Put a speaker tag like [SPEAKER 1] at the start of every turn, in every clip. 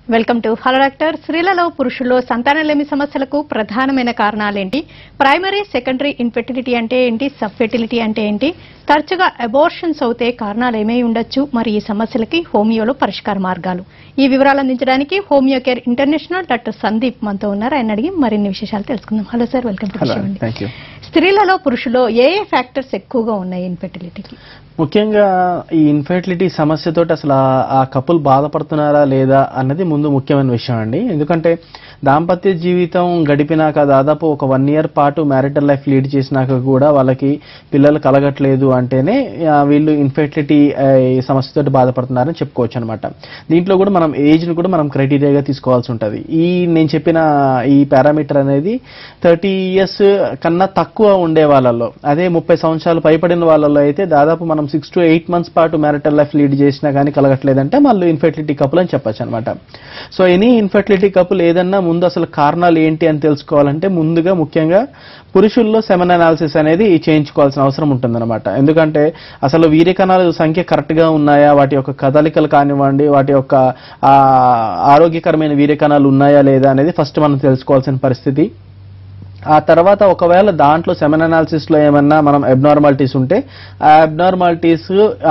[SPEAKER 1] Welcome to hello doctor స్త్రీలలో పురుషుల్లో సంతానలేమి సమస్యలకు ప్రధానమైన కారణాలేంటి ప్రైమరీ సెకండరీ ఇన్ఫెర్టిలిటీ అంటే ఏంటి సబ్ ఫెర్టిలిటీ అంటే ఏంటి తరచుగా అబోర్షన్స్ అవుతే కారణాలు ఏమై ఉండొచ్చు మరి ఈ సమస్యలకి హోమియోలో పరిష్కార మార్గాలు ఈ వివరాలు అందించడానికి homeo care international doctor Sandeep మనతో ఉన్నారు ఆయన అడిగి మరిన్ని విశేషాలు తెలుసుకుందాం hello sir welcome to
[SPEAKER 2] hello
[SPEAKER 1] అండి
[SPEAKER 2] థ్యాంక్ యూ
[SPEAKER 1] స్త్రీలలో పురుషులో ఏ ఏ ఫ్యాక్టర్స్ ఎక్కువగా ఉన్నాయి ఇన్ఫెర్టిలిటీకి
[SPEAKER 2] ముఖ్యంగా ఈ ఇన్ఫెర్టిలిటీ సమస్యతో అసలు ఆ- ఆ కపుల్ బాధపడుతున్నారా లేదా అన్నది ముందు ముఖ్యమైన విషయం అండి ఎందుకంటే దాంపత్య జీవితం గడిపినాక దాదాపు ఒక వన్ ఇయర్ పాటు మ్యారిటల్ లైఫ్ లీడ్ చేసినాక కూడా వాళ్ళకి పిల్లలు కలగట్లేదు అంటేనే ఆ, వీళ్ళు ఇన్ఫెర్టిలిటీ సమస్యతో బాధపడుతున్నారని చెప్పుకోవచ్చు అనమాట దీంట్లో కూడా మనం ఏజ్ని కూడా మనం క్రైటీరియాగా తీసుకోవాల్సి ఉంటుంది ఈ నేను చెప్పిన ఈ పారామీటర్ అనేది థర్టీ ఇయర్స్ కన్నా తక్కువ ఉండే వాళ్ళలో అదే ముప్పై సంవత్సరాలు పైపడిన వాళ్ళలో అయితే దాదాపు మనం సిక్స్ టు ఎయిట్ మంత్స్ పాటు మ్యారిటల్ లైఫ్ లీడ్ చేసినా కానీ కలగట్లేదంటే వాళ్ళు ఇన్ఫెర్టిలిటీ కపుల్ అని చెప్పొచ్చు అనమాట సో ఎనీ ఇన్ఫెర్టిలిటీ కపుల్ ఏదన్నా ముందు అసలు కారణాలు ఏంటి అని తెలుసుకోవాలంటే ముందుగా ముఖ్యంగా పురుషుల్లో సెమెన్ అనాలిసిస్ అనేది చేయించుకోవాల్సిన అవసరం ఉంటుందన్నమాట ఎందుకంటే అసలు వీర్యకణాల సంఖ్య కరెక్ట్ గా ఉన్నాయా వాటి యొక్క కదలికలు కానివ్వండి వాటి యొక్క ఆ, ఆరోగ్యకరమైన వీర్యకణాలు ఉన్నాయా లేదా అనేది ఫస్ట్ మనం తెలుసుకోవాల్సిన పరిస్థితి ఆ తర్వాత ఒకవేళ దాంట్లో సెమెన్ అనాలిసిస్ లో ఏమన్నా మనం అబ్నార్మాలిటీస్ ఉంటే ఆ అబ్నార్మాలిటీస్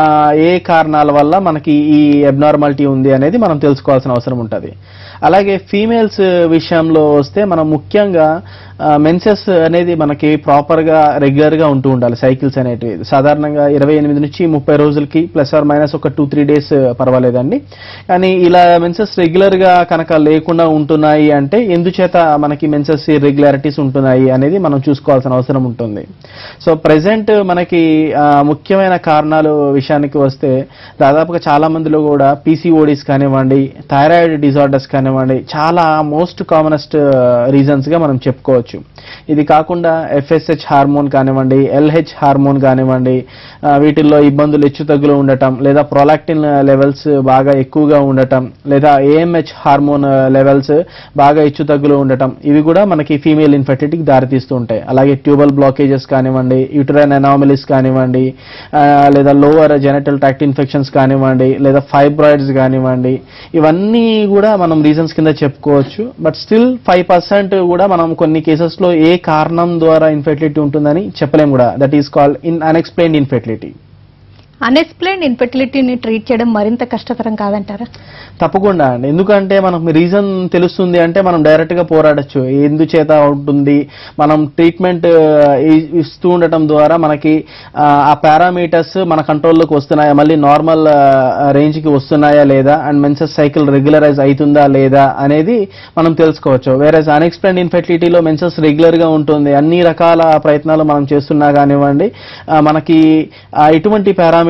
[SPEAKER 2] ఏ కారణాల వల్ల మనకి ఈ అబ్నార్మాలిటీ ఉంది అనేది మనం తెలుసుకోవాల్సిన అవసరం ఉంటుంది అలాగే ఫీమేల్స్ విషయంలో వస్తే మనం ముఖ్యంగా మెన్సెస్ అనేది మనకి ప్రాపర్ గా రెగ్యులర్ గా ఉంటూ ఉండాలి సైకిల్స్ అనేటివి సాధారణంగా ఇరవై ఎనిమిది నుంచి ముప్పై రోజులకి ప్లస్ ఆర్ మైనస్ ఒక టూ త్రీ డేస్ పర్వాలేదండి కానీ ఇలా మెన్సెస్ రెగ్యులర్ గా కనుక లేకుండా ఉంటున్నాయి అంటే ఎందుచేత మనకి మెన్సెస్ ఇర్రెగ్యులారిటీస్ ఉంటున్నాయి అనేది మనం చూసుకోవాల్సిన అవసరం ఉంటుంది సో ప్రెసెంట్ మనకి ఆ, ముఖ్యమైన కారణాలు విషయానికి వస్తే దాదాపుగా చాలా మందిలో కూడా పీసీఓడిస్ కానివ్వండి థైరాయిడ్ డిజార్డర్స్ కానివ్వండి చాలా మోస్ట్ కామనెస్ట్ రీజన్స్ గా మనం చెప్పుకోవచ్చు ఇది కాకుండా ఎఫ్ఎస్హెచ్ హార్మోన్ కానివ్వండి ఎల్హెచ్ హార్మోన్ కానివ్వండి ఆ, వీటిల్లో ఇబ్బందులు హెచ్చు తగ్గులు ఉండటం లేదా ప్రొలాక్టిన్ లెవెల్స్ బాగా ఎక్కువగా ఉండటం లేదా ఏఎంహెచ్ హార్మోన్ లెవెల్స్ బాగా హెచ్చు తగ్గులు ఉండటం ఇవి కూడా మనకి ఫీమేల్ ఇన్ఫెర్టిలిటీకి దారితీస్తూ ఉంటాయి అలాగే ట్యూబల్ బ్లాకేజెస్ కానివ్వండి యూటరైన్ అనామలీస్ కానివ్వండి ఆ, లేదా లోవర్ జెనటల్ ట్రాక్ట్ ఇన్ఫెక్షన్స్ కానివ్వండి లేదా ఫైబ్రాయిడ్స్ కానివ్వండి ఇవన్నీ కూడా మనం రీజన్స్ కింద చెప్పుకోవచ్చు బట్ స్టిల్ ఫైవ్ పర్సెంట్ కూడా మనం కొన్ని కేసెస్ లో ఏ కారణం ద్వారా ఇన్ఫెర్టిలిటీ ఉంటుందని చెప్పలేం కూడా that is called in unexplained infertility
[SPEAKER 1] unexplained ఇన్ఫెర్టిలిటీని ట్రీట్ చేయడం మరింత కష్టతరం కాదంటారా
[SPEAKER 2] తప్పకుండా అండి ఎందుకంటే మనకు రీజన్ తెలుస్తుంది అంటే మనం డైరెక్ట్ గా పోరాడచ్చు ఎందుచేత ఉంటుంది మనం ట్రీట్మెంట్ ఇస్తూ ఉండటం ద్వారా మనకి ఆ, ఆ పారామీటర్స్ మన కంట్రోల్లోకి వస్తున్నాయా మళ్ళీ నార్మల్ రేంజ్ కి వస్తున్నాయా లేదా అండ్ మెన్సెస్ సైకిల్ రెగ్యులరైజ్ అవుతుందా లేదా అనేది మనం తెలుసుకోవచ్చు వేరే అన్ఎక్స్ప్లెయిన్ ఇన్ఫెర్టిలిటీలో మెన్సెస్ రెగ్యులర్ గా ఉంటుంది అన్ని రకాల ప్రయత్నాలు మనం చేస్తున్నా కానివ్వండి ఆ, మనకి ఆ, ఎటువంటి పారామీటర్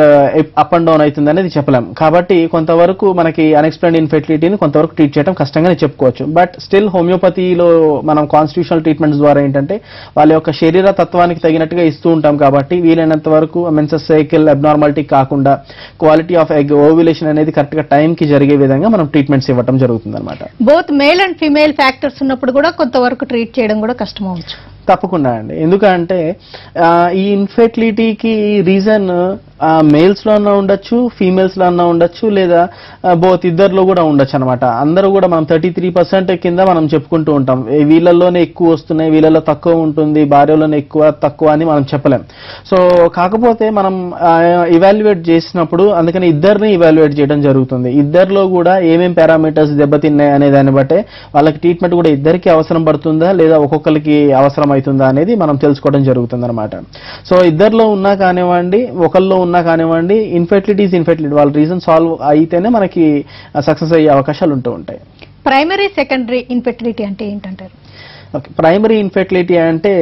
[SPEAKER 2] అప్ అండ్ డౌన్ అవుతుంది అనేది చెప్పలేం కాబట్టి కొంతవరకు మనకి అన్ఎక్స్ప్లెయిన్ ఇన్ఫెర్టిలిటీని కొంతవరకు ట్రీట్ చేయడం కష్టంగానే చెప్పుకోవచ్చు బట్ స్టిల్ హోమియోపతిలో మనం కాన్స్టిట్యూషనల్ ట్రీట్మెంట్స్ ద్వారా ఏంటంటే వాళ్ళ యొక్క శరీర తత్వానికి తగినట్టుగా ఇస్తూ ఉంటాం కాబట్టి వీలైనంత వరకు మెన్సెస్ సైకిల్ అబ్నార్మాలిటీ కాకుండా క్వాలిటీ ఆఫ్ ఎగ్ ఓవ్యులేషన్ అనేది కరెక్ట్ గా టైం కి జరిగే విధంగా మనం ట్రీట్మెంట్స్ ఇవ్వడం జరుగుతుంది అనమాట
[SPEAKER 1] both male and female factors ఉన్నప్పుడు కూడా కొంతవరకు ట్రీట్ చేయడం కూడా కష్టం అవ్వచ్చు
[SPEAKER 2] తప్పకుండా అండి ఎందుకంటే ఆ, ఈ ఇన్ఫెర్టిలిటీకి రీజన్ మేల్స్ లో అన్నా ఉండొచ్చు ఫీమేల్స్ లో అన్నా ఉండొచ్చు లేదా బోత్ ఇద్దరిలో కూడా ఉండొచ్చు అనమాట అందరూ కూడా మనం థర్టీ త్రీ పర్సెంట్ కింద మనం చెప్పుకుంటూ ఉంటాం ఏ వీళ్ళల్లోనే ఎక్కువ వస్తున్నాయి వీళ్ళలో తక్కువ ఉంటుంది భార్యలోనే ఎక్కువ తక్కువ అని మనం చెప్పలేం సో కాకపోతే మనం ఇవాల్యుయేట్ చేసినప్పుడు అందుకని ఇద్దరిని ఇవాల్యుయేట్ చేయడం జరుగుతుంది ఇద్దరిలో కూడా ఏమేం పారామీటర్స్ దెబ్బతిన్నాయి అనే దాన్ని బట్టే వాళ్ళకి ట్రీట్మెంట్ కూడా ఇద్దరికి అవసరం పడుతుందా లేదా ఒక్కొక్కరికి అవసరం అవుతుందా అనేది మనం తెలుసుకోవడం జరుగుతుంది అనమాట సో ఇద్దరిలో ఉన్నా కానివ్వండి ఒకరిలో ఉన్నా కానివ్వండి ఇన్ఫెర్టిలిటీ ఇస్ ఇన్ఫెర్టిలిటీ వాళ్ళ రీజన్ సాల్వ్ అయితేనే మనకి సక్సెస్ అయ్యే అవకాశాలు ఉంటూ ఉంటాయి
[SPEAKER 1] ప్రైమరీ సెకండరీ ఇన్ఫెర్టిలిటీ అంటే ఏంటంటారు
[SPEAKER 2] ఓకే ప్రైమరీ ఇన్ఫెర్టిలిటీ అంటే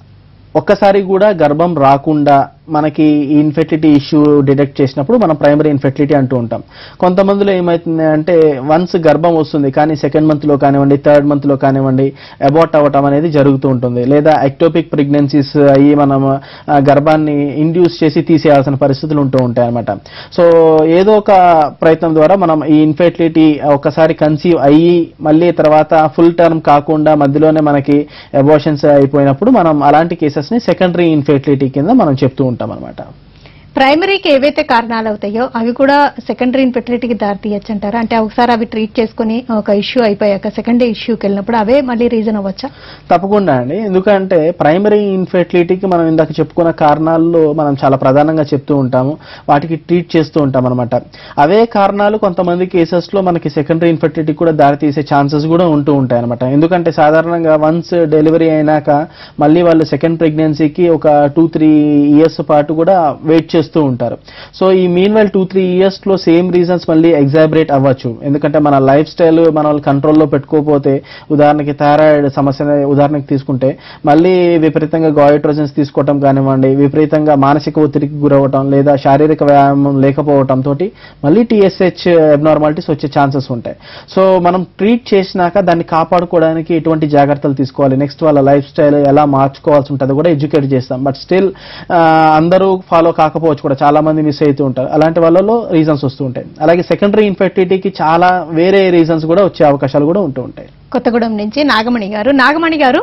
[SPEAKER 2] ఒక్కసారి కూడా గర్భం రాకుండా మనకి ఈ ఇన్ఫెర్టిలిటీ ఇష్యూ డిటెక్ట్ చేసినప్పుడు మనం ప్రైమరీ ఇన్ఫెర్టిలిటీ అంటూ ఉంటాం కొంతమందిలో ఏమవుతుంది అంటే వన్స్ గర్భం వస్తుంది కానీ సెకండ్ మంత్ లో కానివ్వండి థర్డ్ మంత్ లో కానివ్వండి అబార్ట్ అవ్వటం అనేది జరుగుతూ ఉంటుంది లేదా ఎక్టోపిక్ ప్రెగ్నెన్సీస్ అయ్యి మనం ఆ, గర్భాన్ని ఇండ్యూస్ చేసి తీసేయాల్సిన పరిస్థితులు ఉంటూ ఉంటాయి అనమాట సో ఏదో ఒక ప్రయత్నం ద్వారా మనం ఈ ఇన్ఫెర్టిలిటీ ఒకసారి కన్సీవ్ అయ్యి మళ్ళీ తర్వాత ఫుల్ టర్మ్ కాకుండా మధ్యలోనే మనకి అబార్షన్స్ అయిపోయినప్పుడు మనం అలాంటి కేసెస్ ని సెకండరీ ఇన్ఫెర్టిలిటీ కింద మనం చెప్తూ ఉంటాం అనమాట
[SPEAKER 1] ప్రైమరీకి ఏవైతే కారణాలు అవుతాయో అవి కూడా సెకండరీ ఇన్ఫెర్టిలిటీకి దారి తీయచ్చు అంటారా అంటే ఒకసారి అవి ట్రీట్ చేసుకుని ఒక ఇష్యూ అయిపోయాక సెకండరీ ఇష్యూకి వెళ్ళినప్పుడు అవే మళ్ళీ రీజన్ అవ్వచ్చా
[SPEAKER 2] తప్పకుండా అండి ఎందుకంటే ప్రైమరీ ఇన్ఫెర్టిలిటీకి మనం ఇందాక చెప్పుకున్న కారణాల్లో మనం చాలా ప్రధానంగా చెప్తూ ఉంటాము వాటికి ట్రీట్ చేస్తూ ఉంటాం అనమాట అవే కారణాలు కొంతమంది కేసెస్లో మనకి సెకండరీ ఇన్ఫెర్టిలిటీ కూడా దారితీసే ఛాన్సెస్ కూడా ఉంటూ ఉంటాయి అనమాట ఎందుకంటే సాధారణంగా వన్స్ డెలివరీ అయినాక మళ్ళీ వాళ్ళు సెకండ్ ప్రెగ్నెన్సీకి ఒక టూ త్రీ ఇయర్స్ పాటు కూడా వెయిట్ చేస్తూ ఉంటారు సో ఈ మీన్ వైల్ టూ త్రీ ఇయర్స్లో సేమ్ రీజన్స్ మళ్ళీ ఎగ్జాబరేట్ అవ్వచ్చు ఎందుకంటే మన లైఫ్ స్టైల్ మన వాళ్ళు కంట్రోల్లో పెట్టుకోకపోతే ఉదాహరణకి థైరాయిడ్ సమస్యని ఉదాహరణకి తీసుకుంటే మళ్ళీ విపరీతంగా గాయిట్రోజన్స్ తీసుకోవటం కానివ్వండి విపరీతంగా మానసిక ఒత్తిడికి గురవటం లేదా శారీరక వ్యాయామం లేకపోవటం తోటి మళ్ళీ టీఎస్హెచ్ అబ్నార్మాలిటీస్ వచ్చే ఛాన్సెస్ ఉంటాయి సో మనం ట్రీట్ చేసినాక దాన్ని కాపాడుకోవడానికి ఎటువంటి జాగ్రత్తలు తీసుకోవాలి నెక్స్ట్ వాళ్ళ లైఫ్ స్టైల్ ఎలా మార్చుకోవాల్సి ఉంటుందో కూడా ఎడ్యుకేట్ చేస్తాం బట్ స్టిల్ అందరూ ఫాలో కాకపోవచ్చు కూడా చాలా మంది మిస్ అవుతూ ఉంటారు అలాంటి వాళ్ళలో రీజన్స్ వస్తూ ఉంటాయి అలాగే సెకండరీ ఇన్ఫెక్టివిటీకి చాలా వేరే రీజన్స్ కూడా వచ్చే అవకాశాలు కూడా ఉంటూ ఉంటాయి
[SPEAKER 1] కొత్తగూడెం నుంచి నాగమణి గారు నాగమణి గారు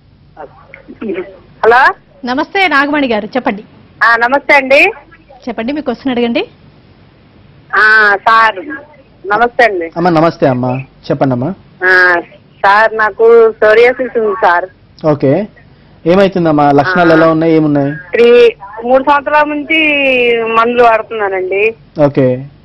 [SPEAKER 3] హలో
[SPEAKER 1] నమస్తే నాగమణి గారు చెప్పండి
[SPEAKER 3] ఆ, నమస్తే అండి
[SPEAKER 1] చెప్పండి మీకు క్వశ్చన్ అడగండి
[SPEAKER 3] ఆ, సార్ నమస్తే అండి
[SPEAKER 2] అమ్మ నమస్తే అమ్మ చెప్పండి అమ్మా
[SPEAKER 3] ఆ, సార్ నాకు సోరియాసిస్ ఉంది సార్
[SPEAKER 2] ఓకే ఏమైతుందమ్మా లక్షణాలు ఎలా ఉన్నాయి ఏమున్నాయి
[SPEAKER 3] త్రీ మూడు సంవత్సరాల నుంచి మందులు వాడుతున్నానండి
[SPEAKER 2] ఓకే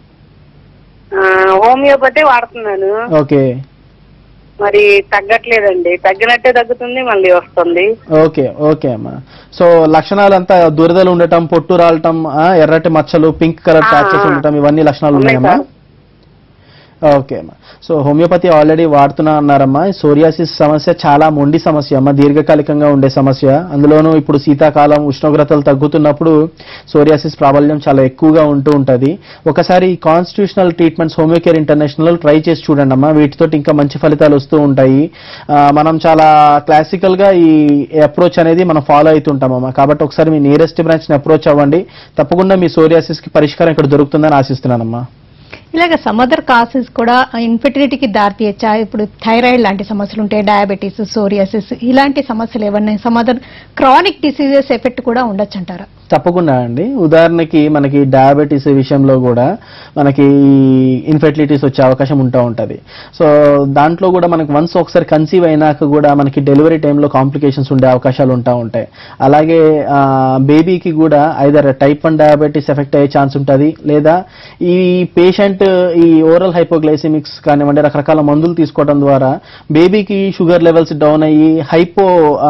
[SPEAKER 3] ఆ, హోమియోపతి వాడుతున్నాను
[SPEAKER 2] ఓకే
[SPEAKER 3] మరి తగ్గట్లేదండి తగ్గినట్టే తగ్గుతుంది మళ్ళీ వస్తుంది
[SPEAKER 2] ఓకే ఓకే అమ్మా సో లక్షణాలు అంతా దురదలు ఉండటం పొట్టు రాలటం ఆ, ఎర్రటి మచ్చలు పింక్ కలర్
[SPEAKER 3] ఆ,
[SPEAKER 2] ప్యాచెస్
[SPEAKER 3] ఆ.
[SPEAKER 2] ఉండటం ఇవన్నీ లక్షణాలు
[SPEAKER 3] ఉన్నాయి
[SPEAKER 2] ఉన్నాయమ్మా
[SPEAKER 3] సార్.
[SPEAKER 2] ఓకే అమ్మా సో హోమియోపతి ఆల్రెడీ వాడుతున్నా అన్నారమ్మా సోరియాసిస్ సమస్య చాలా మొండి సమస్య అమ్మా దీర్ఘకాలికంగా ఉండే సమస్య అందులోనూ ఇప్పుడు శీతాకాలం ఉష్ణోగ్రతలు తగ్గుతున్నప్పుడు సోరియాసిస్ ప్రాబల్యం చాలా ఎక్కువగా ఉంటూ ఉంటుంది ఒకసారి ఈ constitutional treatments homeo care international try చేసి చూడండి అమ్మా వీటితో ఇంకా మంచి ఫలితాలు వస్తూ ఉంటాయి ఆ, మనం చాలా క్లాసికల్ గా ఈ అప్రోచ్ అనేది మనం ఫాలో అవుతుంటామమ్మా కాబట్టి ఒకసారి మీ నియరెస్ట్ బ్రాంచ్ ని అప్రోచ్ అవ్వండి తప్పకుండా మీ సోరియాసిస్ కి పరిష్కారం ఇక్కడ దొరుకుతుందని ఆశిస్తున్నానమ్మా
[SPEAKER 1] ఇలాగ సమ్ అదర్ కాసెస్ కూడా ఇన్ఫెర్టిలిటీకి దారి తీయచ్చా ఇప్పుడు థైరాయిడ్ లాంటి సమస్యలు ఉంటాయి డయాబెటీస్ సోరియాసిస్ ఇలాంటి సమస్యలు ఏమన్నా some other chronic diseases effect కూడా ఉండొచ్చు అంటారా
[SPEAKER 2] తప్పకుండా అండి ఉదాహరణకి మనకి డయాబెటీస్ విషయంలో కూడా మనకి ఇన్ఫెర్టిలిటీస్ వచ్చే అవకాశం ఉంటా ఉంటుంది సో దాంట్లో కూడా మనకి వన్స్ ఒకసారి కన్సీవ్ అయినాక కూడా మనకి డెలివరీ టైంలో కాంప్లికేషన్స్ ఉండే అవకాశాలు ఉంటా ఉంటాయి అలాగే బేబీకి కూడా either type one diabetes effect అయ్యే ఛాన్స్ ఉంటుంది లేదా ఈ పేషెంట్ ఈ ఓరల్ హైపోగ్లైసిమిక్స్ కానివ్వండి రకరకాల మందులు తీసుకోవడం ద్వారా బేబీకి షుగర్ లెవెల్స్ డౌన్ అయ్యి హైపో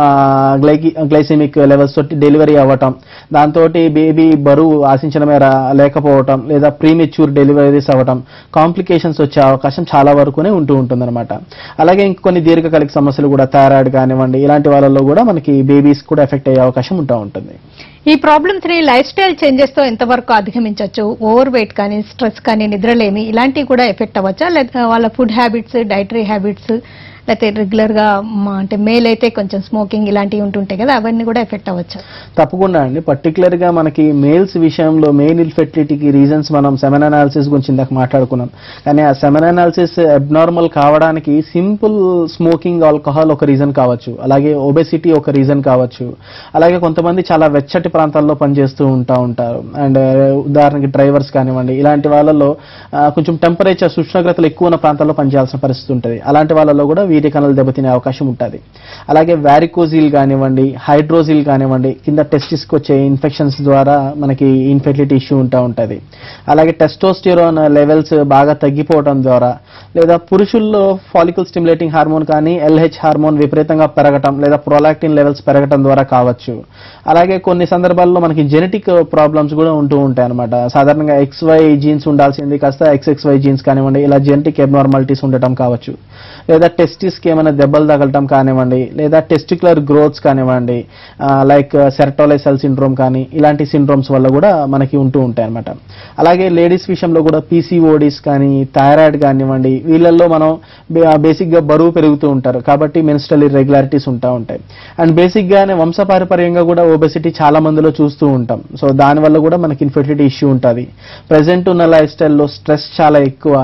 [SPEAKER 2] గ్లైకి గ్లైసిమిక్ లెవెల్స్ తోటి డెలివరీ అవ్వటం దాంతో బేబీ బరువు ఆశించిన మేర లేకపోవటం లేదా ప్రీమెచ్యూర్ డెలివరీస్ అవ్వటం కాంప్లికేషన్స్ వచ్చే అవకాశం చాలా వరకునే ఉంటూ ఉంటుందన్నమాట అలాగే ఇంకొన్ని దీర్ఘకాలిక సమస్యలు కూడా థైరాయిడ్ కానివ్వండి ఇలాంటి వాళ్ళలో కూడా మనకి బేబీస్ కూడా ఎఫెక్ట్ అయ్యే అవకాశం ఉంటూ ఉంటుంది
[SPEAKER 1] ఈ ప్రాబ్లమ్స్ ని లైఫ్ స్టైల్ చేంజెస్ తో ఎంతవరకు అధిగమించవచ్చు ఓవర్ వెయిట్ కానీ స్ట్రెస్ కానీ నిద్రలేమి ఇలాంటివి కూడా ఎఫెక్ట్ అవ్వచ్చా లేదా వాళ్ళ ఫుడ్ హ్యాబిట్స్ డైటరీ హ్యాబిట్స్ లేకపోతే రెగ్యులర్ గా మ- అంటే మేల్ అయితే కొంచెం స్మోకింగ్ ఇలాంటివి ఉంటుంటాయి కదా అవన్నీ కూడా ఎఫెక్ట్ అవ్వచ్చు
[SPEAKER 2] తప్పకుండా అండి పర్టికులర్ గా మనకి మేల్స్ విషయంలో మెయిన్ ఇన్ఫెర్టిలిటీకి రీజన్స్ మనం సెమెన్ అనాలిసిస్ గురించి ఇందాక మాట్లాడుకున్నాం కానీ ఆ సెమెన్ అనాలిసిస్ అబ్నార్మల్ కావడానికి సింపుల్ స్మోకింగ్ ఆల్కహాల్ ఒక రీజన్ కావచ్చు అలాగే ఒబెసిటీ ఒక రీజన్ కావచ్చు అలాగే కొంతమంది చాలా వెచ్చటి ప్రాంతాల్లో పనిచేస్తూ ఉంటా ఉంటారు అండ్ ఉదాహరణకి డ్రైవర్స్ కానివ్వండి ఇలాంటి వాళ్ళలో ఆ, కొంచెం టెంపరేచర్ ఉష్ణోగ్రతలు ఎక్కువ ఉన్న ప్రాంతాల్లో పనిచేయాల్సిన పరిస్థితి ఉంటుంది అలాంటి వాళ్ళలో కూడా వీర్య కణాలు దెబ్బతినే అవకాశం ఉంటుంది అలాగే వ్యారికోజిల్ కానివ్వండి హైడ్రోజిల్ కానివ్వండి కింద టెస్టిస్కి వచ్చే ఇన్ఫెక్షన్స్ ద్వారా మనకి ఇన్ఫెర్టిలిటీ ఇష్యూ ఉంటా ఉంటుంది అలాగే టెస్టోస్టిరోన్ లెవెల్స్ బాగా తగ్గిపోవడం ద్వారా లేదా పురుషుల్లో ఫాలికల్ స్టిమ్యులేటింగ్ హార్మోన్ కానీ ఎల్హెచ్ హార్మోన్ విపరీతంగా పెరగటం లేదా ప్రొలాక్టిన్ లెవెల్స్ పెరగటం ద్వారా కావచ్చు అలాగే కొన్ని సందర్భాల్లో మనకి జెనెటిక్ ప్రాబ్లమ్స్ కూడా ఉంటూ ఉంటాయి అనమాట సాధారణంగా ఎక్స్వై జీన్స్ ఉండాల్సింది కాస్త ఎక్స్ఎక్స్వై జీన్స్ కానివ్వండి ఇలా జెనెటిక్ అబ్నార్మాలిటీస్ ఉండటం కావచ్చు లేదా టెస్టిస్కి ఏమైనా దెబ్బలు తగలటం కానివ్వండి లేదా టెస్టికులర్ గ్రోత్స్ కానివ్వండి లైక్ సెరటోలై సెల్ సిండ్రోమ్ కానీ ఇలాంటి సిండ్రోమ్స్ వల్ల కూడా మనకి ఉంటూ ఉంటాయి అనమాట అలాగే లేడీస్ విషయంలో కూడా పీసీఓడిస్ కానీ థైరాయిడ్ కానివ్వండి వీళ్ళల్లో మనం బేసిక్గా బరువు పెరుగుతూ ఉంటారు కాబట్టి మెన్స్ట్రల్ ఇర్రెగ్యులారిటీస్ ఉంటా ఉంటాయి అండ్ బేసిక్గానే వంశపారపర్యంగా కూడా ఓబెసిటీ చాలా మందిలో చూస్తూ ఉంటాం సో దానివల్ల కూడా మనకి ఇన్ఫెర్టిలిటీ ఇష్యూ ఉంటుంది ప్రజెంట్ ఉన్న లైఫ్ స్టైల్లో స్ట్రెస్ చాలా ఎక్కువ ఎక్కువ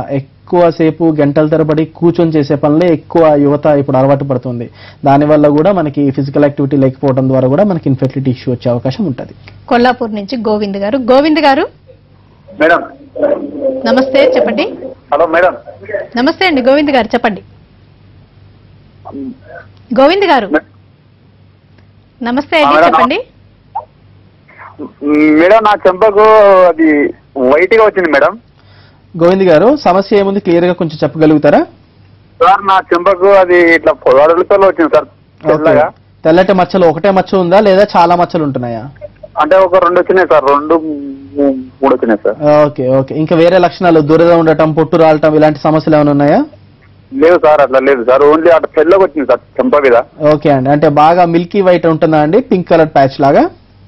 [SPEAKER 2] ఎక్కువ సేపు గంటల తరబడి కూర్చొని చేసే పనులే ఎక్కువ యువత ఇప్పుడు అలవాటు పడుతుంది దానివల్ల కూడా మనకి ఫిజికల్ యాక్టివిటీ లేకపోవడం ద్వారా కూడా మనకి ఇన్ఫెర్టిలిటీ ఇష్యూ వచ్చే అవకాశం ఉంటుంది
[SPEAKER 1] కొల్లాపూర్ నుంచి గోవింద్ గారు గోవింద్ గారు
[SPEAKER 4] మేడం
[SPEAKER 1] నమస్తే చెప్పండి
[SPEAKER 4] హలో మేడం
[SPEAKER 1] నమస్తే అండి గోవింద్ గారు చెప్పండి గోవింద్ గారు నమస్తే అండి
[SPEAKER 4] ఆ, మేడం.
[SPEAKER 1] చెప్పండి
[SPEAKER 4] మేడం నా చెంపకు అది వైట్ గా వచ్చింది మేడం
[SPEAKER 2] గోవింద్ గారు సమస్య ఏముంది క్లియర్ గా కొంచెం చెప్పగలుగుతారా
[SPEAKER 4] సార్ నా చెంపకు అది ఇట్లా పొదడులతో వచ్చింది సార్ తెల్లగా
[SPEAKER 2] తెల్లటి మచ్చలు ఒకటే మచ్చ ఉందా లేదా చాలా మచ్చలు ఉంటున్నాయా
[SPEAKER 4] అంటే ఒక రెండు వచ్చినాయి సార్ రెండు మూ- మూడు వచ్చినాయి సార్
[SPEAKER 2] ఓకే ఓకే ఇంకా వేరే లక్షణాలు దురద ఉండటం పొట్టు రాలటం ఇలాంటి సమస్యలు ఏమైనా ఉన్నాయా
[SPEAKER 4] లేదు సార్ అట్లా లేదు సార్ ఓన్లీ అట్లా తెల్లగా వచ్చింది సార్ చెంప మీద
[SPEAKER 2] ఓకే అండి అంటే బాగా మిల్కీ వైట్ ఉంటుందా అండి పింక్ కలర్ ప్యాచ్ లాగా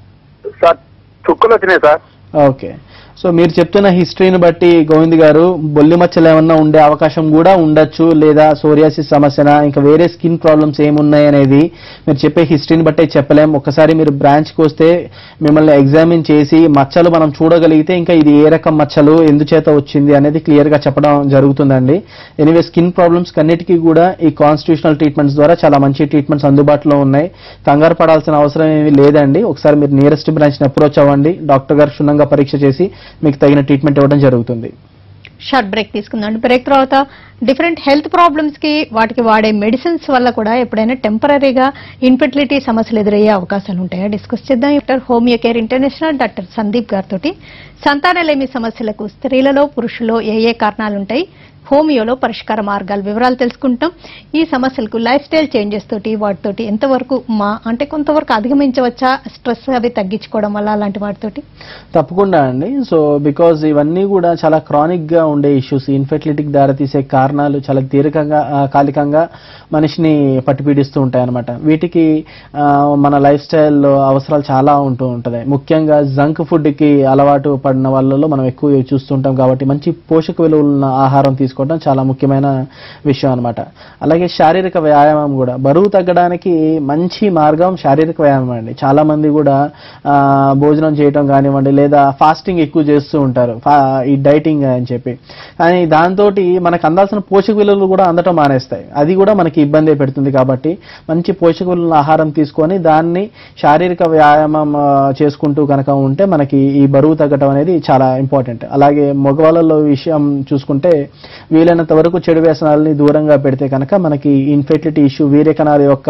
[SPEAKER 4] సార్ చుక్కలు వచ్చినాయి సార్
[SPEAKER 2] ఓకే సో మీరు చెప్తున్న హిస్టరీని బట్టి గోవింద్ గారు బొల్లి మచ్చలు ఏమన్నా ఉండే అవకాశం కూడా ఉండొచ్చు లేదా సోరియాసిస్ సమస్యన ఇంకా వేరే స్కిన్ ప్రాబ్లమ్స్ ఏమున్నాయి అనేది మీరు చెప్పే హిస్టరీని బట్టే చెప్పలేం ఒకసారి మీరు బ్రాంచ్కి వస్తే మిమ్మల్ని ఎగ్జామిన్ చేసి మచ్చలు మనం చూడగలిగితే ఇంకా ఇది ఏ రకం మచ్చలు ఎందుచేత వచ్చింది అనేది క్లియర్ గా చెప్పడం జరుగుతుందండి ఎనివే స్కిన్ ప్రాబ్లమ్స్ కన్నిటికీ కూడా ఈ కాన్స్టిట్యూషనల్ ట్రీట్మెంట్స్ ద్వారా చాలా మంచి ట్రీట్మెంట్స్ అందుబాటులో ఉన్నాయి కంగారు పడాల్సిన అవసరం ఏమీ లేదండి ఒకసారి మీరు నియరెస్ట్ బ్రాంచ్ ని అప్రోచ్ అవ్వండి డాక్టర్ గారు క్షుణ్ణంగా పరీక్ష చేసి మీకు తగిన ట్రీట్మెంట్ ఇవ్వడం జరుగుతుంది
[SPEAKER 1] షార్ట్ బ్రేక్ తీసుకుందాం బ్రేక్ తర్వాత డిఫరెంట్ హెల్త్ ప్రాబ్లమ్స్ కి వాటికి వాడే మెడిసిన్స్ వల్ల కూడా ఎప్పుడైనా టెంపరీగా ఇన్ఫెర్టిలిటీ సమస్యలు ఎదురయ్యే అవకాశాలు ఉంటాయా డిస్కస్ చేద్దాం doctor homeo care international doctor Sandeep గారితో సంతానలేమి సమస్యలకు స్త్రీలలో పురుషుల్లో ఏ ఏ కారణాలు ఉంటాయి హోమియోలో పరిష్కార మార్గాలు వివరాలు తెలుసుకుంటాం ఈ సమస్యలకు లైఫ్ స్టైల్ చేంజెస్ తోటి వాటితోటి ఎంతవరకు మా అంటే కొంతవరకు అధిగమించవచ్చా స్ట్రెస్ అవి తగ్గించుకోవడం వల్ల అలాంటి వాటితోటి
[SPEAKER 2] తప్పకుండా అండి సో బికాజ్ ఇవన్నీ కూడా చాలా క్రానిక్ గా ఉండే ఇష్యూస్ ఇన్ఫెర్టిలిటీకి దారితీసే కారణాలు చాలా దీర్ఘంగా ఆ, కాలికంగా మనిషిని పట్టిపీడిస్తూ ఉంటాయి అనమాట వీటికి ఆ, మన లైఫ్ స్టైల్లో అవసరాలు చాలా ఉంటూ ఉంటుంది ముఖ్యంగా జంక్ ఫుడ్ కి అలవాటు పడిన వాళ్ళలో మనం ఎక్కువ చూస్తుంటాం కాబట్టి మంచి పోషక విలువలు ఉన్న ఆహారం తీసుకోవడం చాలా ముఖ్యమైన విషయం అనమాట అలాగే శారీరక వ్యాయామం కూడా బరువు తగ్గడానికి మంచి మార్గం శారీరక వ్యాయామం అండి చాలా మంది కూడా ఆ, భోజనం చేయటం కానివ్వండి లేదా ఫాస్టింగ్ ఎక్కువ చేస్తూ ఉంటారు ఫా- ఈ డైటింగ్ అని చెప్పి కానీ దాంతో మనకు అందాల్సిన పోషక విలువలు కూడా అందటం మానేస్తాయి అది కూడా మనకి ఇబ్బంది పెడుతుంది కాబట్టి మంచి పోషక విలువల ఆహారం తీసుకొని దాన్ని శారీరక వ్యాయామం ఆ, చేసుకుంటూ కనుక ఉంటే మనకి ఈ బరువు తగ్గటం అనేది చాలా ఇంపార్టెంట్ అలాగే మగవాళ్ళలో విషయం చూసుకుంటే వీలైనంత వరకు చెడు వ్యసనాలని దూరంగా పెడితే కనుక మనకి ఇన్ఫెర్టిలిటీ ఇష్యూ వీర్యకణాల యొక్క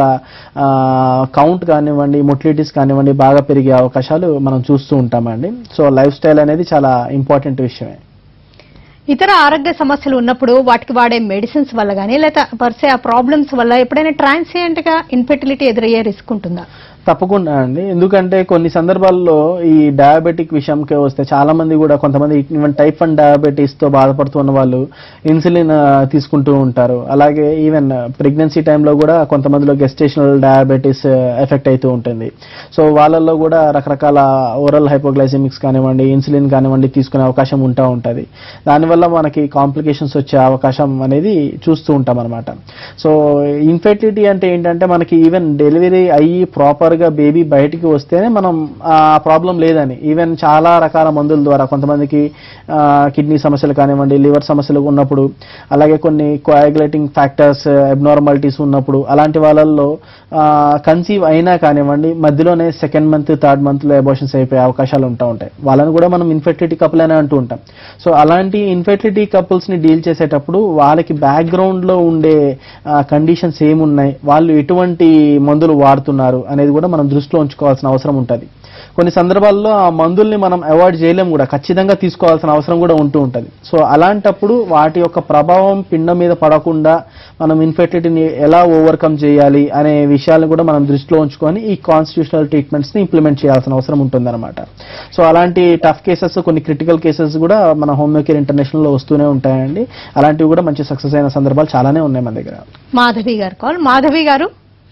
[SPEAKER 2] కౌంట్ కానివ్వండి మొటిలిటీస్ కానివ్వండి బాగా పెరిగే అవకాశాలు మనం చూస్తూ ఉంటామండి సో లైఫ్ స్టైల్ అనేది చాలా ఇంపార్టెంట్ విషయమే
[SPEAKER 1] ఇతర ఆరోగ్య సమస్యలు ఉన్నప్పుడు వాటికి వాడే మెడిసిన్స్ వల్ల కానీ లేదా పర్సే ఆ ప్రాబ్లమ్స్ వల్ల ఎప్పుడైనా ట్రాన్సియంట్ గా ఇన్ఫెర్టిలిటీ ఎదురయ్యే రిస్క్ ఉంటుందా
[SPEAKER 2] తప్పకుండా అండి ఎందుకంటే కొన్ని సందర్భాల్లో ఈ డయాబెటిక్ విషయంకే వస్తే చాలా మంది కూడా కొంతమంది ఈవెన్ టైప్ వన్ డయాబెటీస్ తో బాధపడుతున్న వాళ్ళు ఇన్సులిన్ ఆ, తీసుకుంటూ ఉంటారు అలాగే ఈవెన్ ప్రెగ్నెన్సీ టైంలో కూడా కొంతమందిలో గెస్టేషనల్ డయాబెటీస్ ఎఫెక్ట్ అవుతూ ఉంటుంది సో వాళ్ళల్లో కూడా రకరకాల ఓరల్ హైపోగ్లైసెమిక్స్ కానివ్వండి ఇన్సులిన్ కానివ్వండి తీసుకునే అవకాశం ఉంటా ఉంటుంది దానివల్ల మనకి కాంప్లికేషన్స్ వచ్చే అవకాశం అనేది చూస్తూ ఉంటాం అనమాట సో ఇన్ఫెర్టిలిటీ అంటే ఏంటంటే మనకి ఈవెన్ డెలివరీ అయ్యి ప్రాపర్గా బేబీ బయటికి వస్తేనే మనం ఆ ప్రాబ్లం లేదని ఈవెన్ చాలా రకాల మందుల ద్వారా కొంతమందికి కిడ్నీ సమస్యలు కానివ్వండి లివర్ సమస్యలు ఉన్నప్పుడు అలాగే కొన్ని కోయాగులేటింగ్ ఫ్యాక్టర్స్ అబ్నార్మాలిటీస్ ఉన్నప్పుడు అలాంటి వాళ్ళల్లో కన్సీవ్ అయినా కానివ్వండి మధ్యలోనే సెకండ్ మంత్ థర్డ్ మంత్లో అబోషన్స్ అయిపోయే అవకాశాలు ఉంటా ఉంటాయి వాళ్ళని కూడా మనం ఇన్ఫెర్టిలిటీ కపుల్ అనే అంటూ ఉంటాం సో అలాంటి ఇన్ఫెర్టిలిటీ కపుల్స్ని డీల్ చేసేటప్పుడు వాళ్ళకి బ్యాక్గ్రౌండ్లో ఉండే కండిషన్స్ ఏమున్నాయి వాళ్ళు ఎటువంటి మందులు వాడుతున్నారు అనేది కూడా మనం దృష్టిలో ఉంచుకోవాల్సిన అవసరం ఉంటుంది కొన్ని సందర్భాల్లో ఆ మందుల్ని మనం అవాయిడ్ చేయలేం కూడా ఖచ్చితంగా తీసుకోవాల్సిన అవసరం కూడా ఉంటూ ఉంటుంది సో అలాంటప్పుడు వాటి యొక్క ప్రభావం పిండం మీద పడకుండా మనం ఇన్ఫెర్టిలిటీని ఎలా ఓవర్కమ్ చేయాలి అనే విషయాలను కూడా మనం దృష్టిలో ఉంచుకొని ఈ కాన్స్టిట్యూషనల్ ట్రీట్మెంట్స్ని ఇంప్లిమెంట్ చేయాల్సిన అవసరం ఉంటుందన్నమాట సో అలాంటి టఫ్ కేసెస్ కొన్ని క్రిటికల్ కేసెస్ కూడా మన హోమియో కేర్ ఇంటర్నేషనల్లో వస్తూనే ఉంటాయండి అలాంటివి కూడా మంచి సక్సెస్ అయిన సందర్భాలు చాలానే ఉన్నాయి మన దగ్గర
[SPEAKER 1] మాధవి గారు కాల్ మాధవి గారు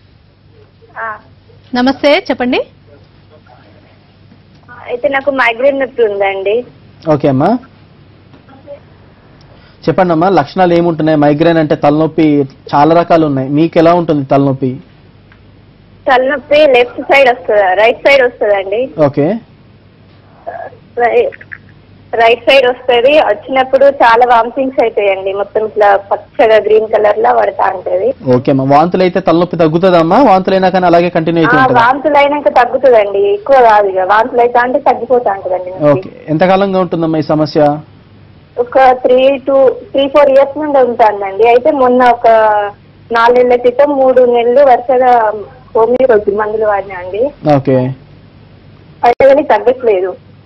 [SPEAKER 1] నమస్తే చెప్పండి
[SPEAKER 3] అయితే నాకు మైగ్రేన్ నొప్పి ఉందండి
[SPEAKER 2] ఓకే అమ్మా చెప్పండి అమ్మా లక్షణాలు ఏముంటున్నాయి మైగ్రేన్ అంటే తలనొప్పి చాలా రకాలు ఉన్నాయి మీకు ఎలా ఉంటుంది తలనొప్పి
[SPEAKER 3] తలనొప్పి లెఫ్ట్ సైడ్ వస్తుందా రైట్ సైడ్ వస్తుందండి
[SPEAKER 2] ఓకే
[SPEAKER 5] రైట్ సైడ్ వస్తుంది వచ్చినప్పుడు చాలా వామిటింగ్స్ అవుతాయండి మొత్తం ఇట్లా పచ్చగా గ్రీన్ కలర్ లా పడతా ఉంటది
[SPEAKER 2] ఓకే అమ్మా వాంతులు అయితే తలనొప్పి తగ్గుతుందమ్మా వాంతులు అయినా కానీ అలాగే కంటిన్యూ
[SPEAKER 5] ఆ,
[SPEAKER 2] అవుతూ ఉంటుందా
[SPEAKER 5] వాంతులు అయినాక తగ్గుతుందండి ఎక్కువ కాదు ఇక వాంతులు అయితే అంటే తగ్గిపోతా ఉంటదండి నొప్పి.
[SPEAKER 2] ఓకే ఎంతకాలంగా ఉంటుందమ్మా ఈ సమస్య
[SPEAKER 5] ఒక three to three four years నుండి ఉంటుందండి అయితే మొన్న ఒక నాలుగేళ్ల క్రితం మూడు నెలలు వరుసగా హోమియోపతి మందులు వాడినా అండి
[SPEAKER 2] ఓకే
[SPEAKER 5] అయితే కానీ తగ్గట్లేదు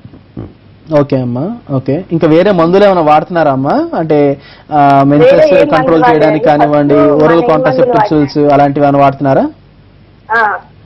[SPEAKER 2] ఓకే అమ్మా ఓకే ఇంకా వేరే మందులు ఏమైనా వాడుతున్నారా అమ్మా అంటే
[SPEAKER 5] వేరే
[SPEAKER 2] మెన్సెస్
[SPEAKER 5] ఏ మందులు
[SPEAKER 2] కంట్రోల్ చేయడానికి
[SPEAKER 5] వాడలేదు.
[SPEAKER 2] కానివ్వండి
[SPEAKER 5] ఫస్ట్
[SPEAKER 2] ఓరల్
[SPEAKER 5] మన ఏ
[SPEAKER 2] కాంట్రాసెప్టివ్స్
[SPEAKER 5] మందులు
[SPEAKER 2] అలాంటివి ఏమైనా వాడుతున్నారా
[SPEAKER 5] ఆ,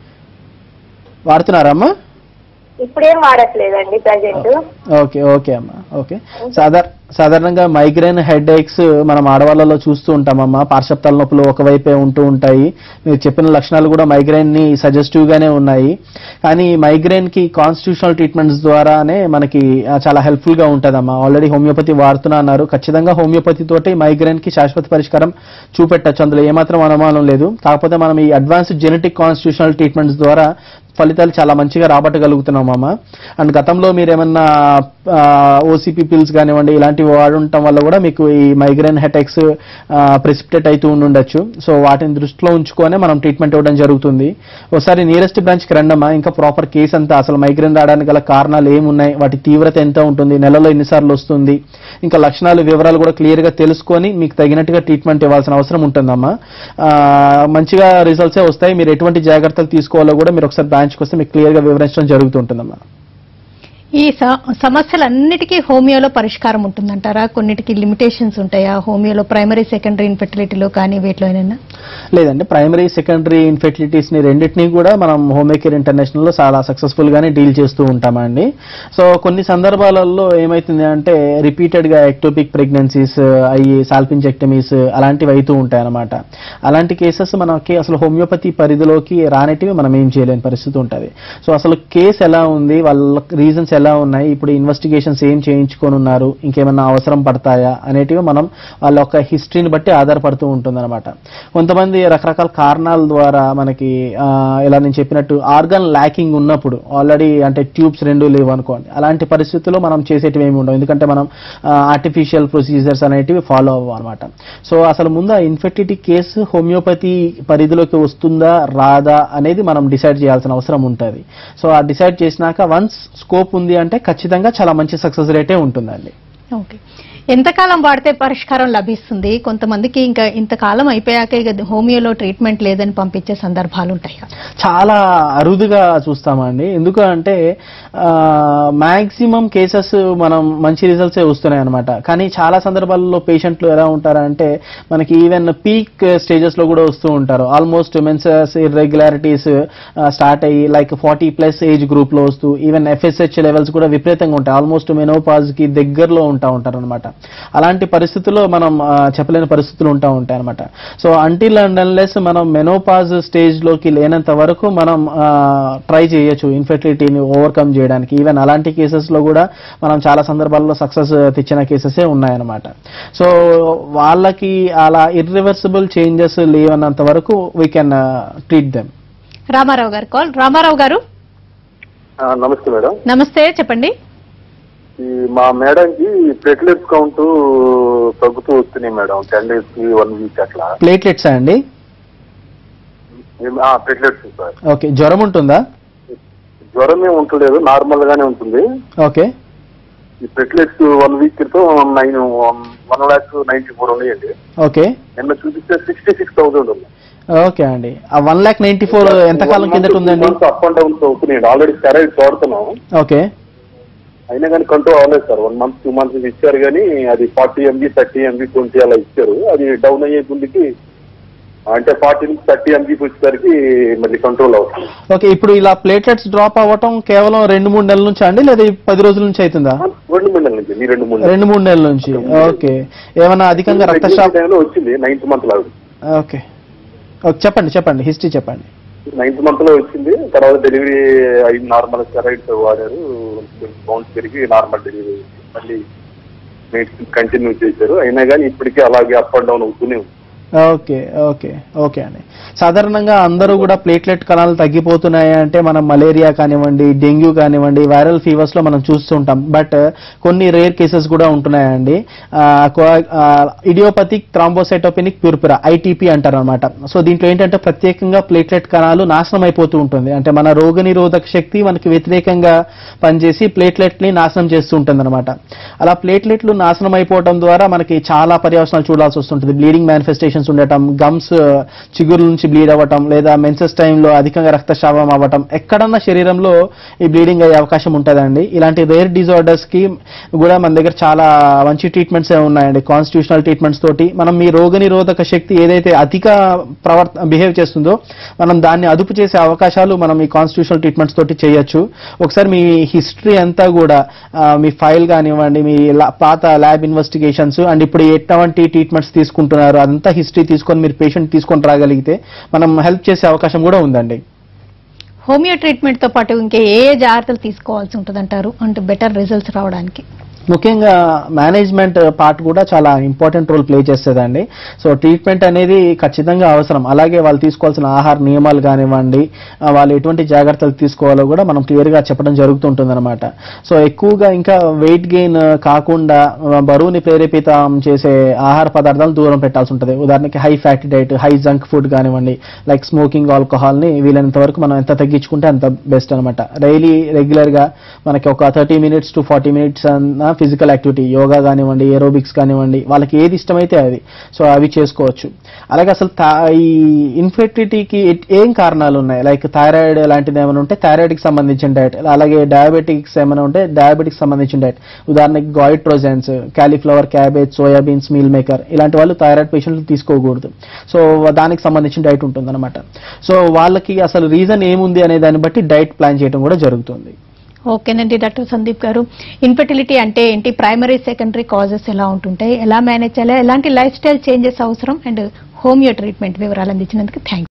[SPEAKER 2] వాడుతున్నారా అమ్మా
[SPEAKER 5] ఇప్పుడేం వాడట్లేదండి ప్రజెంట్
[SPEAKER 2] ఓకే ఓకే అమ్మా ఓకే సాధార సాధారణంగా మైగ్రేన్ హెడ్ ఏక్స్ మనం ఆడవాళ్ళలో చూస్తూ ఉంటామమ్మా పార్శ్వత్తాల నొప్పులు ఒకవైపే ఉంటూ ఉంటాయి మీరు చెప్పిన లక్షణాలు కూడా మైగ్రేన్ ని సజెస్టివ్ గానే ఉన్నాయి కానీ మైగ్రేన్ కి కాన్స్టిట్యూషనల్ ట్రీట్మెంట్స్ ద్వారానే మనకి ఆ, చాలా హెల్ప్ఫుల్ గా ఉంటుందమ్మా ఆల్రెడీ హోమియోపతి వాడుతున్నా అన్నారు ఖచ్చితంగా హోమియోపతి తోటి మైగ్రేన్ కి శాశ్వత పరిష్కారం చూపెట్టచ్చు అందులో ఏమాత్రం అనుమానం లేదు కాకపోతే మనం ఈ అడ్వాన్స్డ్ జెనెటిక్ కాన్స్టిట్యూషనల్ ట్రీట్మెంట్స్ ద్వారా ఫలితాలు చాలా మంచిగా రాబట్టగలుగుతున్నాం అమ్మ అండ్ గతంలో మీరు ఏమన్నా ఓసీపీ పిల్స్ కానివ్వండి ఇలాంటివి వాడుండటం వల్ల కూడా మీకు ఈ మైగ్రేన్ హెటెక్స్ ప్రెసిపిటేట్ అవుతూ ఉండుండొచ్చు సో వాటిని దృష్టిలో ఉంచుకొని మనం ట్రీట్మెంట్ ఇవ్వడం జరుగుతుంది ఒకసారి నియరెస్ట్ బ్రాంచ్కి రండమ్మా ఇంకా ప్రాపర్ కేసు అంతా అసలు మైగ్రేన్ రావడానికి గల కారణాలు ఏమున్నాయి వాటి తీవ్రత ఎంత ఉంటుంది నెలలో ఎన్నిసార్లు వస్తుంది ఇంకా లక్షణాలు వివరాలు కూడా క్లియర్ గా తెలుసుకొని మీకు తగినట్టుగా ట్రీట్మెంట్ ఇవ్వాల్సిన అవసరం ఉంటుందమ్మా ఆ, మంచిగా రిజల్ట్సే వస్తాయి మీరు ఎటువంటి జాగ్రత్తలు తీసుకోవాలో కూడా మీరు ఒకసారి బ్రాంచ్కి వస్తే మీకు క్లియర్ గా వివరించడం జరుగుతుంటుందమ్మా
[SPEAKER 1] ఈ స- సమస్యలన్నిటికీ హోమియోలో పరిష్కారం ఉంటుందంటారా కొన్నిటికి లిమిటేషన్స్ ఉంటాయా హోమియోలో ప్రైమరీ సెకండరీ ఇన్ఫెర్టిలిటీలో కానీ వేటిలోనైనా
[SPEAKER 2] లేదండి ప్రైమరీ సెకండరీ ఇన్ఫెర్టిలిటీస్ ని రెండింటినీ కూడా మనం హోమేకేర్ ఇంటర్నేషనల్ లో చాలా సక్సెస్ఫుల్ గానే డీల్ చేస్తూ ఉంటామండి సో కొన్ని సందర్భాలలో ఏమైతుంది అంటే రిపీటెడ్ గా ఎక్టోపిక్ ప్రెగ్నెన్సీస్ అయ్యి సాల్పింజెక్టమీస్ అలాంటివి అవుతూ ఉంటాయి అనమాట అలాంటి కేసెస్ మనకి అసలు హోమియోపతి పరిధిలోకి రానటివి మనం ఏం చేయలేని పరిస్థితి ఉంటుంది సో అసలు కేసు ఎలా ఉంది వాళ్ళ రీజన్స్ ఎలా ఉన్నాయి ఇప్పుడు ఇన్వెస్టిగేషన్స్ ఏం చేయించుకొని ఉన్నారు ఇంకేమైనా అవసరం పడతాయా అనేటివి మనం వాళ్ళ యొక్క హిస్టరీని బట్టి ఆధారపడుతూ ఉంటుందన్నమాట కొంతమంది రకరకాల కారణాల ద్వారా మనకి ఆ, ఇలా నేను చెప్పినట్టు ఆర్గన్ ల్యాకింగ్ ఉన్నప్పుడు ఆల్రెడీ అంటే ట్యూబ్స్ రెండు లేవు అనుకోండి అలాంటి పరిస్థితుల్లో మనం చేసేటివి ఏమి ఉండవు ఎందుకంటే మనం ఆర్టిఫిషియల్ ప్రొసీజర్స్ అనేటివి ఫాలో అవ్వం అనమాట సో అసలు ముందు ఆ ఇన్ఫెర్టిలిటీ కేసు హోమియోపతి పరిధిలోకి వస్తుందా రాదా అనేది మనం డిసైడ్ చేయాల్సిన అవసరం ఉంటుంది సో ఆ డిసైడ్ చేసినాక వన్స్ స్కోప్ ఉంది అంటే ఖచ్చితంగా చాలా మంచి సక్సెస్ రేటే ఉంటుందండి
[SPEAKER 1] ఓకే ఎంతకాలం వాడితే పరిష్కారం లభిస్తుంది కొంతమందికి ఇంకా ఇంతకాలం అయిపోయాక ఇక హోమియోలో ట్రీట్మెంట్ లేదని పంపించే సందర్భాలు ఉంటాయి
[SPEAKER 2] చాలా అరుదుగా చూస్తామండి ఎందుకు అంటే మాక్సిమం కేసెస్ మనం మంచి రిజల్ట్సే వస్తున్నాయి అనమాట కానీ చాలా సందర్భాల్లో పేషెంట్లు ఎలా ఉంటారంటే మనకి ఈవెన్ పీక్ స్టేజెస్ లో కూడా వస్తూ ఉంటారు ఆల్మోస్ట్ మెన్సెస్ ఇర్రెగ్యులారిటీస్ స్టార్ట్ అయ్యి like forty plus age group లో వస్తూ ఈవెన్ ఎఫ్ఎస్హెచ్ లెవెల్స్ కూడా విపరీతంగా ఉంటాయి ఆల్మోస్ట్ మెనోపాజ్ కి దగ్గరలో ఉంటా ఉంటారు అనమాట అలాంటి పరిస్థితుల్లో మనం ఆ, చెప్పలేని పరిస్థితులు ఉంటా ఉంటాయి అనమాట సో అంటిల్ అండ్ అన్లెస్ మనం మెనోపాజ్ స్టేజ్ లోకి లేనంత వరకు మనం ట్రై చేయొచ్చు ఇన్ఫెర్టిలిటీని ఓవర్కమ్ చేయడానికి ఈవెన్ అలాంటి కేసెస్ లో కూడా మనం చాలా సందర్భాల్లో సక్సెస్ తెచ్చిన కేసెసే ఉన్నాయన్నమాట సో వాళ్ళకి అలా ఇర్రివర్సిబుల్ చేంజెస్ లేవన్నంత వరకు we can treat them
[SPEAKER 1] Rama Rao గారు కాల్ రామారావు గారు
[SPEAKER 4] ఆ, నమస్తే మేడం
[SPEAKER 1] నమస్తే చెప్పండి
[SPEAKER 4] ఈ మా మేడంకి ప్లేట్లెట్స్ కౌంట్ తగ్గుతూ వస్తున్నాయి మేడం టెన్ డేస్ కి వన్ వీక్ అట్లా
[SPEAKER 2] ప్లేట్లెట్స్ అండి
[SPEAKER 4] ప్లేట్లెట్స్ సార్
[SPEAKER 2] ఓకే జ్వరం ఉంటుందా
[SPEAKER 4] జ్వరం ఏమి ఉంటలేదు నార్మల్ గానే ఉంటుంది
[SPEAKER 2] ఓకే
[SPEAKER 4] ఈ ప్లేట్లెట్స్ వన్ వీక్ క్రితం nine one lakh ninety four ఉన్నాయండి
[SPEAKER 2] ఓకే
[SPEAKER 4] నిన్న చూపిస్తే సిక్స్టీ సిక్స్ థౌసండ్ ఉంది
[SPEAKER 2] ఓకే అండి ఆ వన్ ల్యాక్ నైన్టీ ఫోర్ ఎంతకాలం కిందట ఉందండి
[SPEAKER 4] అప్ అండ్ డౌన్స్ అవుతున్నాయండి ఆల్రెడీ స్టెరాయిడ్స్ వాడుతున్నాం
[SPEAKER 2] ఓకే
[SPEAKER 4] అయినా కానీ కంట్రోల్ అవ్వలేదు sir one month two months ఇచ్చారు కానీ అది forty MB thirty MB twenty అలా ఇచ్చారు అది డౌన్ అయ్యే గుండికి అంటే ఫార్టీ నుంచి థర్టీ ఎంబీకి వచ్చేసరికి మళ్ళీ కంట్రోల్ అవుతుంది
[SPEAKER 2] ఓకే ఇప్పుడు ఇలా ప్లేట్లెట్స్ డ్రాప్ అవ్వటం కేవలం రెండు మూడు నెలల నుంచి అండి లేదా ఈ పది రోజుల నుంచి అవుతుందా
[SPEAKER 4] రెండు మూడు నెలల నుంచి మీ రెండు మూడు
[SPEAKER 2] రెండు మూడు నెలల నుంచి ఓకే ఏమైనా అధికంగా రక్తస్రావం
[SPEAKER 4] టైంలో వచ్చింది నైన్త్ మంత్ లో
[SPEAKER 2] ఓకే ఓకే చెప్పండి చెప్పండి హిస్టరీ చెప్పండి
[SPEAKER 4] నైన్త్ మంత్ లో వచ్చింది తర్వాత డెలివరీ అయి నార్మల్ స్టెరాయిడ్స్ వాడారు బౌన్స్ పెరిగి నార్మల్ డెలివరీ అయింది. మళ్ళీ మెడిసిన్ కంటిన్యూ చేశారు అయినా కానీ ఇప్పటికీ అలాగే అప్ అండ్ డౌన్ అవుతూనే ఉంది
[SPEAKER 2] ఓకే ఓకే ఓకే అండి సాధారణంగా అందరూ కూడా ప్లేట్లెట్ కణాలు తగ్గిపోతున్నాయి అంటే మనం మలేరియా కానివ్వండి డెంగ్యూ కానివ్వండి వైరల్ ఫీవర్స్ లో మనం చూస్తుంటాం బట్ కొన్ని రేర్ కేసెస్ కూడా ఉంటున్నాయండి ఇడియోపతిక్ థ్రాంబోసైటోపెనిక్ ప్యూర్పురా ఐటీపీ అంటారు అనమాట సో దీంట్లో ఏంటంటే ప్రత్యేకంగా ప్లేట్లెట్ కణాలు నాశనం అయిపోతూ ఉంటుంది అంటే మన రోగనిరోధక శక్తి మనకి వ్యతిరేకంగా పనిచేసి ప్లేట్లెట్ ని నాశనం చేస్తూ ఉంటుంది అనమాట అలా ప్లేట్లెట్లు నాశనం అయిపోవడం ద్వారా మనకి చాలా పర్యవసనాలు చూడాల్సి వస్తుంటుంది బ్లీడింగ్ మేనిఫెస్టేషన్స్ ఉండటం గమ్స్ చిగురు నుంచి బ్లీడ్ అవ్వటం లేదా మెన్సెస్ టైంలో అధికంగా రక్తస్రావం అవ్వటం ఎక్కడన్నా శరీరంలో ఈ బ్లీడింగ్ అయ్యే అవకాశం ఉంటుందండి ఇలాంటి రేర్ డిజార్డర్స్ కి కూడా మన దగ్గర చాలా మంచి ట్రీట్మెంట్స్ ఉన్నాయండి కాన్స్టిట్యూషనల్ ట్రీట్మెంట్స్ తోటి మనం మీ రోగనిరోధక శక్తి ఏదైతే అధిక ప్రవర్త బిహేవ్ చేస్తుందో మనం దాన్ని అదుపు చేసే అవకాశాలు మనం ఈ కాన్స్టిట్యూషనల్ ట్రీట్మెంట్స్ తోటి చేయొచ్చు ఒకసారి మీ హిస్టరీ అంతా కూడా ఆ, మీ ఫైల్ కానివ్వండి మీ లా- పాత ల్యాబ్ ఇన్వెస్టిగేషన్స్ అండ్ ఇప్పుడు ఎటువంటి ట్రీట్మెంట్స్ తీసుకుంటున్నారు అదంతా హిస్టరీ తీసుకొని మీరు పేషెంట్ తీసుకొని రాగలిగితే మనం హెల్ప్ చేసే అవకాశం కూడా ఉందండి
[SPEAKER 1] హోమియో ట్రీట్మెంట్ తో పాటు ఇంకే ఏ ఏ జాగ్రత్తలు తీసుకోవాల్సి ఉంటుందంటారు అంటే బెటర్ రిజల్ట్స్ రావడానికి
[SPEAKER 2] ముఖ్యంగా మేనేజ్మెంట్ పార్ట్ కూడా చాలా ఇంపార్టెంట్ రోల్ ప్లే చేస్తుందండి సో ట్రీట్మెంట్ అనేది ఖచ్చితంగా అవసరం అలాగే వాళ్ళు తీసుకోవాల్సిన ఆహార నియమాలు కానివ్వండి ఆ, వాళ్ళు ఎటువంటి జాగ్రత్తలు తీసుకోవాలో కూడా మనం క్లియర్గా చెప్పడం జరుగుతుంటుంది అనమాట సో ఎక్కువగా ఇంకా వెయిట్ గెయిన్ కాకుండా ఆ, బరువుని ప్రేరేపితం చేసే ఆహార పదార్థాలను దూరం పెట్టాల్సి ఉంటుంది ఉదాహరణకి high fatty diet high junk food కానివ్వండి లైక్ స్మోకింగ్ ఆల్కహాల్ని వీలైనంత వరకు మనం ఎంత తగ్గించుకుంటే అంత బెస్ట్ అనమాట డైలీ రెగ్యులర్గా మనకి ఒక thirty minutes to forty minutes అన్న ఫిజికల్ యాక్టివిటీ యోగా కానివ్వండి ఏరోబిక్స్ కానివ్వండి వాళ్ళకి ఏది ఇష్టమైతే అది సో అవి చేసుకోవచ్చు అలాగే అసలు థా- ఈ ఇన్ఫెర్టిలిటీకి ఏం కారణాలు ఉన్నాయి లైక్ థైరాయిడ్ లాంటిది ఏమైనా ఉంటే థైరాయిడ్కి సంబంధించిన డైట్ అలాగే డయాబెటిక్స్ ఏమైనా ఉంటే డయాబెటిక్స్ సంబంధించిన డైట్ ఉదాహరణకి goitrogens cauliflower cabbage soybeans meal maker ఇలాంటి వాళ్ళు థైరాయిడ్ పేషెంట్లు తీసుకోకూడదు సో దానికి సంబంధించిన డైట్ ఉంటుందన్నమాట సో వాళ్ళకి అసలు రీజన్ ఏముంది అనే దాన్ని బట్టి డైట్ ప్లాన్ చేయడం కూడా జరుగుతుంది
[SPEAKER 1] ఓకేనండి డాక్టర్ సందీప్ గారు ఇన్ఫర్టిలిటీ అంటే ఏంటి ప్రైమరీ సెకండరీ కాజెస్ ఎలా ఉంటుంటాయి ఎలా మేనేజ్ చేయాలి ఎలాంటి లైఫ్ స్టైల్ చేంజెస్ అవసరం అండ్ హోమియో ట్రీట్మెంట్ వివరాలు అందించినందుకు థ్యాంక్స్